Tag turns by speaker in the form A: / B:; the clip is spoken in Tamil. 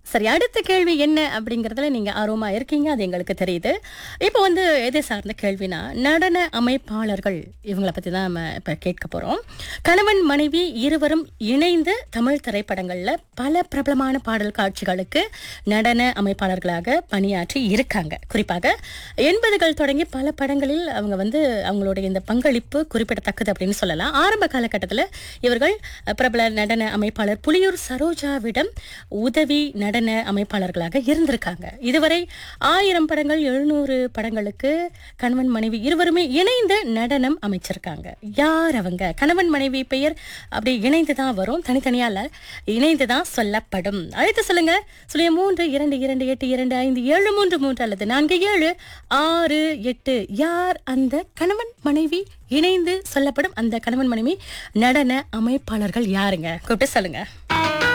A: சரி அடுத்த கேள்வி என்ன அப்படிங்கறதுல நீங்க ஆர்வமா இருக்கீங்க அது எங்களுக்கு தெரியுது இப்போ வந்து எதை சார்ந்த கேள்வினா நடன அமைப்பாளர்கள் இவங்கள பத்தி தான் நம்ம இப்ப கேட்க போறோம் கணவன் மனைவி இருவரும் இணைந்து தமிழ் திரைப்படங்கள்ல பல பிரபலமான பாடல் காட்சிகளுக்கு நடன அமைப்பாளர்களாக பணியாற்றி இருக்காங்க குறிப்பாக எண்பதுகள் தொடங்கி பல படங்களில் அவங்க வந்து அவங்களுடைய இந்த பங்களிப்பு குறிப்பிடத்தக்கது அப்படின்னு சொல்லலாம் ஆரம்ப காலகட்டத்தில் இவர்கள் பிரபல நடன அமைப்பாளர் புலியூர் சரோஜாவிடம் உதவி நடன அமைப்பாளர்களாக இருந்திருக்காங்க இதுவரை ஆயிரம் படங்கள் எழுநூறு படங்களுக்கு கணவன் மனைவி இருவருமே இணைந்து நடனம் அமைச்சிருக்காங்க யார் அவங்க கணவன் மனைவி பெயர் அப்படி இணைந்து தான் வரும் தனித்தனியா இல்ல இணைந்து தான் சொல்லப்படும் அழைத்து சொல்லுங்க சுழிய மூன்று இரண்டு இரண்டு எட்டு இரண்டு ஐந்து ஏழு மூன்று மூன்று அல்லது நான்கு ஏழு ஆறு எட்டு யார் அந்த கணவன் மனைவி இணைந்து சொல்லப்படும் அந்த கணவன் மனைவி நடன அமைப்பாளர்கள் யாருங்க கூப்பிட்டு சொல்லுங்க